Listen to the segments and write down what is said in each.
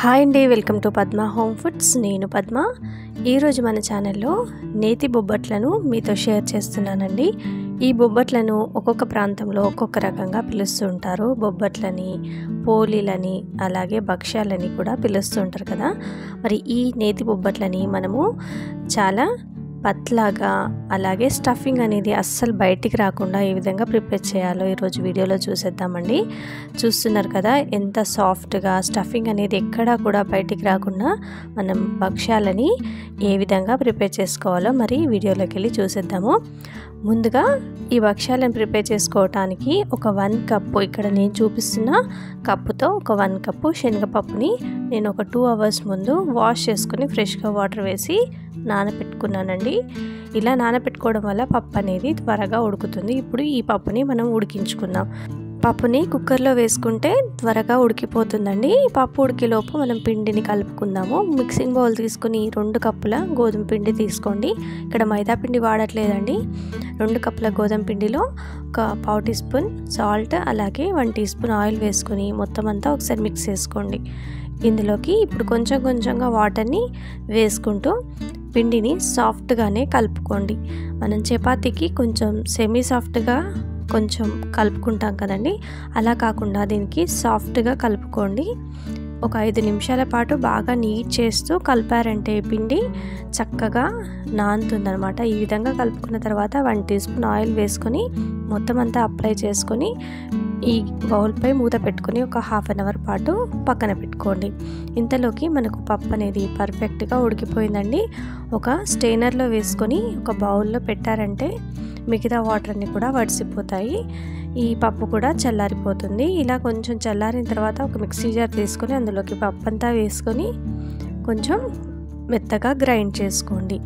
hi అండి welcome to Padma home foods నేను పద్మ ఈరోజు మన ఛానల్లో నేతి బొబ్బట్లను మీతో షేర్ చేస్తున్నానండి ఈ బొబ్బట్లను ఒక్కొక్క ప్రాంతంలో ఒక్కొక్క రకంగా పిలుస్తూ ఉంటారు బొబ్బట్లని పోలీలని అలాగే భక్ష్యాలని కూడా పిలుస్తూ ఉంటారు కదా మరి ఈ నేతి బొబ్బట్లని మనము చాలా పత్లాగా అలాగే స్టఫింగ్ అనేది అస్సలు బయటికి రాకుండా ఏ విధంగా ప్రిపేర్ చేయాలో ఈరోజు వీడియోలో చూసేద్దామండి చూస్తున్నారు కదా ఎంత సాఫ్ట్గా స్టఫింగ్ అనేది ఎక్కడా కూడా బయటికి రాకుండా మనం భక్ష్యాలని ఏ విధంగా ప్రిపేర్ చేసుకోవాలో మరి వీడియోలోకి వెళ్ళి చూసేద్దాము ముందుగా ఈ భక్ష్యాలను ప్రిపేర్ చేసుకోవటానికి ఒక వన్ కప్పు ఇక్కడ నేను చూపిస్తున్న కప్పుతో ఒక వన్ కప్పు శనగపప్పుని నేను ఒక టూ అవర్స్ ముందు వాష్ చేసుకుని ఫ్రెష్గా వాటర్ వేసి నానబెట్టుకున్నానండి ఇలా నానబెట్టుకోవడం వల్ల పప్పు అనేది త్వరగా ఉడుకుతుంది ఇప్పుడు ఈ పప్పుని మనం ఉడికించుకుందాం పప్పుని కుక్కర్లో వేసుకుంటే త్వరగా ఉడికిపోతుందండి పప్పు ఉడికేలోపు మనం పిండిని కలుపుకుందాము మిక్సింగ్ బౌల్ తీసుకుని రెండు కప్పుల గోధుమ పిండి తీసుకోండి ఇక్కడ మైదా పిండి వాడట్లేదండి రెండు కప్పుల గోధుమ పిండిలో ఒక పావు టీ స్పూన్ సాల్ట్ అలాగే వన్ టీ స్పూన్ ఆయిల్ వేసుకొని మొత్తం అంతా ఒకసారి మిక్స్ చేసుకోండి ఇందులోకి ఇప్పుడు కొంచెం కొంచెంగా వాటర్ని వేసుకుంటూ పిండిని సాఫ్ట్గానే కలుపుకోండి మనం చపాతీకి కొంచెం సెమీ సాఫ్ట్గా కొంచెం కలుపుకుంటాం కదండి అలా కాకుండా దీనికి సాఫ్ట్గా కలుపుకోండి ఒక ఐదు నిమిషాల పాటు బాగా నీట్ చేస్తూ కలిపారంటే పిండి చక్కగా నానుతుందనమాట ఈ విధంగా కలుపుకున్న తర్వాత వన్ టీ స్పూన్ ఆయిల్ వేసుకొని మొత్తం అంతా అప్లై చేసుకొని ఈ బౌల్పై మూత పెట్టుకొని ఒక హాఫ్ అన్ అవర్ పాటు పక్కన పెట్టుకోండి ఇంతలోకి మనకు పప్పు అనేది పర్ఫెక్ట్గా ఉడికిపోయిందండి ఒక స్టెయినర్లో వేసుకొని ఒక బౌల్లో పెట్టారంటే మిగతా వాటర్ అన్ని కూడా వడిసిపోతాయి ఈ పప్పు కూడా చల్లారిపోతుంది ఇలా కొంచెం చల్లారిన తర్వాత ఒక మిక్సీ జార్ తీసుకొని అందులోకి పప్పు అంతా వేసుకొని కొంచెం మెత్తగా గ్రైండ్ చేసుకోండి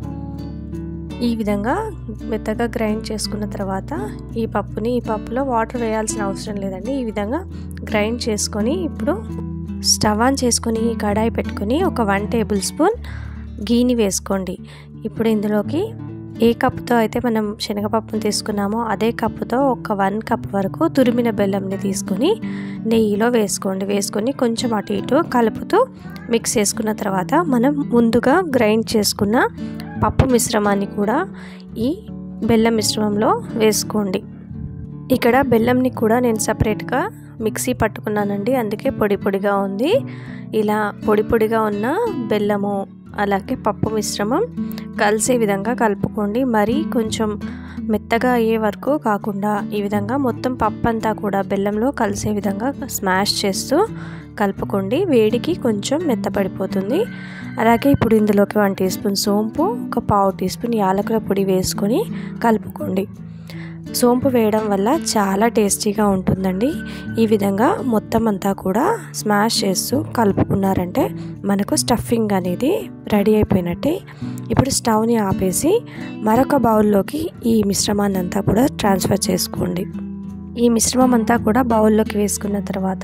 ఈ విధంగా మెత్తగా గ్రైండ్ చేసుకున్న తర్వాత ఈ పప్పుని ఈ పప్పులో వాటర్ వేయాల్సిన అవసరం లేదండి ఈ విధంగా గ్రైండ్ చేసుకొని ఇప్పుడు స్టవ్ ఆన్ చేసుకొని కడాయి పెట్టుకొని ఒక వన్ టేబుల్ స్పూన్ గీని వేసుకోండి ఇప్పుడు ఇందులోకి ఏ కప్పుతో అయితే మనం శనగపప్పును తీసుకున్నామో అదే కప్పుతో ఒక వన్ కప్ వరకు తురిమిన బెల్లంని తీసుకొని నెయ్యిలో వేసుకోండి వేసుకొని కొంచెం అటు ఇటు కలుపుతూ మిక్స్ చేసుకున్న తర్వాత మనం ముందుగా గ్రైండ్ చేసుకున్న పప్పు మిశ్రమాన్ని కూడా ఈ బెల్లం మిశ్రమంలో వేసుకోండి ఇక్కడ బెల్లంని కూడా నేను సపరేట్గా మిక్సీ పట్టుకున్నానండి అందుకే పొడి పొడిగా ఉంది ఇలా పొడి పొడిగా ఉన్న బెల్లము అలాగే పప్పు మిశ్రమం కలిసే విధంగా కలుపుకోండి మరి కొంచెం మెత్తగా అయ్యే వరకు కాకుండా ఈ విధంగా మొత్తం పప్పు అంతా కూడా బెల్లంలో కలిసే విధంగా స్మాష్ చేస్తూ కలుపుకోండి వేడికి కొంచెం మెత్తపడిపోతుంది అలాగే ఇప్పుడు ఇందులోకి వన్ టీ స్పూన్ సోంపు ఒక పావు టీ స్పూన్ యాలకుల పొడి వేసుకొని కలుపుకోండి సోంపు వేయడం వల్ల చాలా టేస్టీగా ఉంటుందండి ఈ విధంగా మొత్తం అంతా కూడా స్మాష్ చేస్తూ కలుపుకున్నారంటే మనకు స్టఫింగ్ అనేది రెడీ అయిపోయినట్టే ఇప్పుడు స్టవ్ని ఆపేసి మరొక బౌల్లోకి ఈ మిశ్రమాన్ని అంతా కూడా ట్రాన్స్ఫర్ చేసుకోండి ఈ మిశ్రమం అంతా కూడా బౌల్లోకి వేసుకున్న తర్వాత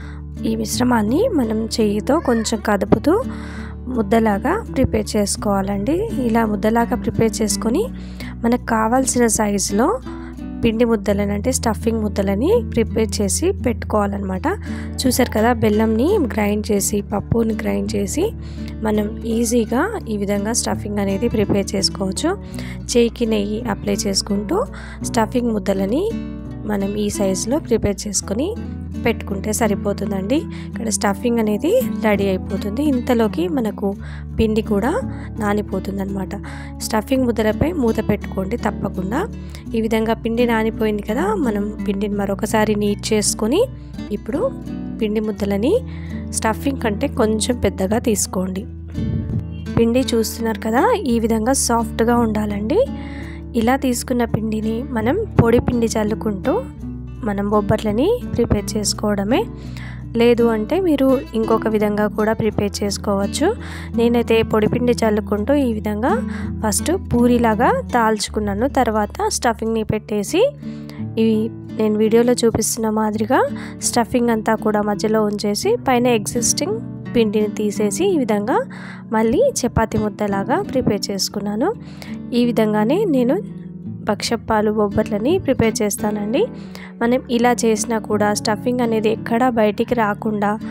ఈ మిశ్రమాన్ని మనం చెయ్యితో కొంచెం కదుపుతూ ముద్దలాగా ప్రిపేర్ చేసుకోవాలండి ఇలా ముద్దలాగా ప్రిపేర్ చేసుకొని మనకు కావాల్సిన సైజులో పిండి ముద్దలని అంటే స్టఫింగ్ ముద్దలని ప్రిపేర్ చేసి పెట్టుకోవాలన్నమాట చూసారు కదా బెల్లంని గ్రైండ్ చేసి పప్పుని గ్రైండ్ చేసి మనం ఈజీగా ఈ విధంగా స్టఫింగ్ అనేది ప్రిపేర్ చేసుకోవచ్చు చేయికి నెయ్యి అప్లై చేసుకుంటూ స్టఫింగ్ ముద్దలని మనం ఈ సైజులో ప్రిపేర్ చేసుకొని పెట్టుకుంటే సరిపోతుందండి ఇక్కడ స్టఫింగ్ అనేది రెడీ అయిపోతుంది ఇంతలోకి మనకు పిండి కూడా నానిపోతుంది అనమాట స్టఫింగ్ ముద్దలపై మూత పెట్టుకోండి తప్పకుండా ఈ విధంగా పిండి నానిపోయింది కదా మనం పిండిని మరొకసారి నీట్ చేసుకొని ఇప్పుడు పిండి ముద్దలని స్టఫింగ్ కంటే కొంచెం పెద్దగా తీసుకోండి పిండి చూస్తున్నారు కదా ఈ విధంగా సాఫ్ట్గా ఉండాలండి ఇలా తీసుకున్న పిండిని మనం పొడి పిండి చల్లుకుంటూ మనం బొబ్బట్లని ప్రిపేర్ చేసుకోవడమే లేదు అంటే మీరు ఇంకొక విధంగా కూడా ప్రిపేర్ చేసుకోవచ్చు నేనైతే పొడిపిండి చల్లుకుంటూ ఈ విధంగా ఫస్ట్ పూరిలాగా తాల్చుకున్నాను తర్వాత స్టఫింగ్ని పెట్టేసి ఇవి నేను వీడియోలో చూపిస్తున్న మాదిరిగా స్టఫింగ్ అంతా కూడా మధ్యలో ఉంచేసి పైన ఎగ్జిస్టింగ్ పిండిని తీసేసి ఈ విధంగా మళ్ళీ చపాతి ముద్దలాగా ప్రిపేర్ చేసుకున్నాను ఈ విధంగానే నేను పక్షపాలు బొబ్బట్లని ప్రిపేర్ చేస్తానండి మనం ఇలా చేసినా కూడా స్టఫింగ్ అనేది ఎక్కడా బయటికి రాకుండా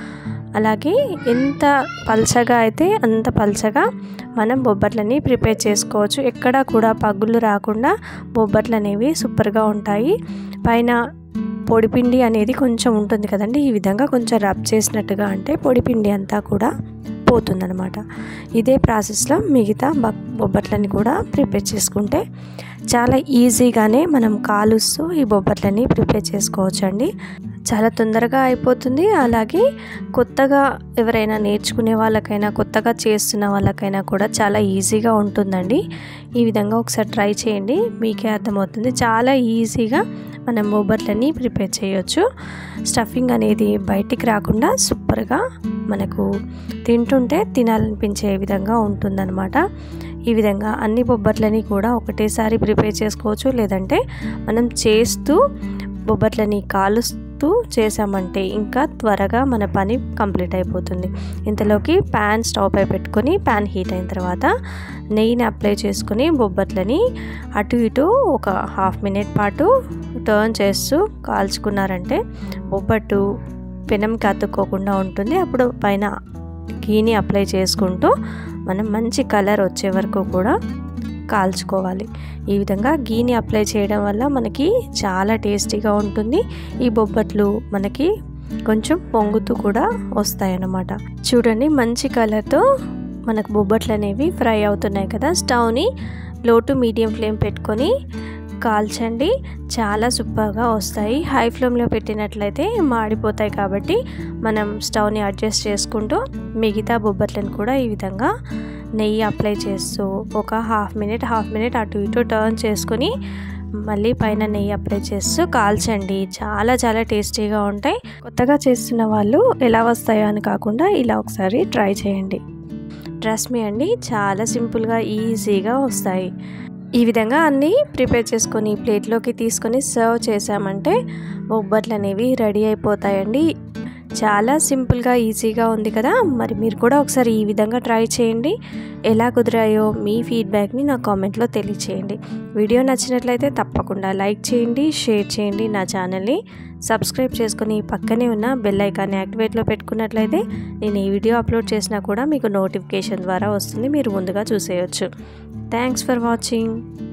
అలాగే ఎంత పల్చగా అయితే అంత పల్చగా మనం బొబ్బట్లని ప్రిపేర్ చేసుకోవచ్చు ఎక్కడా కూడా పగుళ్ళు రాకుండా బొబ్బట్లు అనేవి సూపర్గా ఉంటాయి పైన పొడిపిండి అనేది కొంచెం ఉంటుంది కదండి ఈ విధంగా కొంచెం రబ్ చేసినట్టుగా అంటే పొడిపిండి అంతా కూడా పోతుందనమాట ఇదే ప్రాసెస్లో మిగతా బొబ్బట్లని కూడా ప్రిపేర్ చేసుకుంటే చాలా ఈజీగానే మనం కాలుస్తూ ఈ బొబ్బట్లని ప్రిపేర్ చేసుకోవచ్చు అండి చాలా తొందరగా అయిపోతుంది అలాగే కొత్తగా ఎవరైనా నేర్చుకునే వాళ్ళకైనా కొత్తగా చేస్తున్న వాళ్ళకైనా కూడా చాలా ఈజీగా ఉంటుందండి ఈ విధంగా ఒకసారి ట్రై చేయండి మీకే అర్థమవుతుంది చాలా ఈజీగా మనం బొబ్బట్లని ప్రిపేర్ చేయొచ్చు స్టఫింగ్ అనేది బయటికి రాకుండా సూపర్గా మనకు తింటుంటే తినాలనిపించే విధంగా ఉంటుందన్నమాట ఈ విధంగా అన్ని బొబ్బట్లని కూడా ఒకటేసారి ప్రిపేర్ చేసుకోవచ్చు లేదంటే మనం చేస్తూ బొబ్బట్లని కాలుస్తూ చేసామంటే ఇంకా త్వరగా మన పని కంప్లీట్ అయిపోతుంది ఇంతలోకి ప్యాన్ స్టవ్ పై పెట్టుకొని ప్యాన్ హీట్ అయిన తర్వాత నెయ్యిని అప్లై చేసుకుని బొబ్బట్లని అటు ఇటు ఒక హాఫ్ మినిట్ పాటు టర్న్ చేస్తూ కాల్చుకున్నారంటే బొబ్బట్టు పెనంకి అతుక్కోకుండా ఉంటుంది అప్పుడు పైన గీని అప్లై చేసుకుంటూ మనం మంచి కలర్ వచ్చే వరకు కూడా కాల్చుకోవాలి ఈ విధంగా గీని అప్లై చేయడం వల్ల మనకి చాలా టేస్టీగా ఉంటుంది ఈ బొబ్బట్లు మనకి కొంచెం పొంగుతూ కూడా వస్తాయన్నమాట చూడండి మంచి కలర్తో మనకు బొబ్బట్లు అనేవి ఫ్రై అవుతున్నాయి కదా స్టవ్ని లో టు మీడియం ఫ్లేమ్ పెట్టుకొని కాల్చండి చాలా సూపర్గా వస్తాయి హై ఫ్లేమ్లో పెట్టినట్లయితే మాడిపోతాయి కాబట్టి మనం స్టవ్ని అడ్జస్ట్ చేసుకుంటూ మిగతా బొబ్బట్లను కూడా ఈ విధంగా నెయ్యి అప్లై చేస్తూ ఒక హాఫ్ మినిట్ హాఫ్ మినిట్ అటు ఇటు టర్న్ చేసుకొని మళ్ళీ పైన నెయ్యి అప్లై చేస్తూ కాల్చండి చాలా చాలా టేస్టీగా ఉంటాయి కొత్తగా చేస్తున్న వాళ్ళు ఎలా వస్తాయో అని కాకుండా ఇలా ఒకసారి ట్రై చేయండి ట్రస్ట్ మీ అండి చాలా సింపుల్గా ఈజీగా వస్తాయి ఈ విధంగా అన్నీ ప్రిపేర్ చేసుకొని ప్లేట్లోకి తీసుకొని సర్వ్ చేసామంటే బొబ్బట్లు అనేవి రెడీ అయిపోతాయండి చాలా సింపుల్గా ఈజీగా ఉంది కదా మరి మీరు కూడా ఒకసారి ఈ విధంగా ట్రై చేయండి ఎలా కుదిరాయో మీ ఫీడ్బ్యాక్ని నా కామెంట్లో తెలియచేయండి వీడియో నచ్చినట్లయితే తప్పకుండా లైక్ చేయండి షేర్ చేయండి నా ఛానల్ని సబ్స్క్రైబ్ చేసుకుని పక్కనే ఉన్న బెల్ ఐకాన్ని యాక్టివేట్లో పెట్టుకున్నట్లయితే నేను ఈ వీడియో అప్లోడ్ చేసినా కూడా మీకు నోటిఫికేషన్ ద్వారా వస్తుంది మీరు ముందుగా చూసేయచ్చు థ్యాంక్స్ ఫర్ వాచింగ్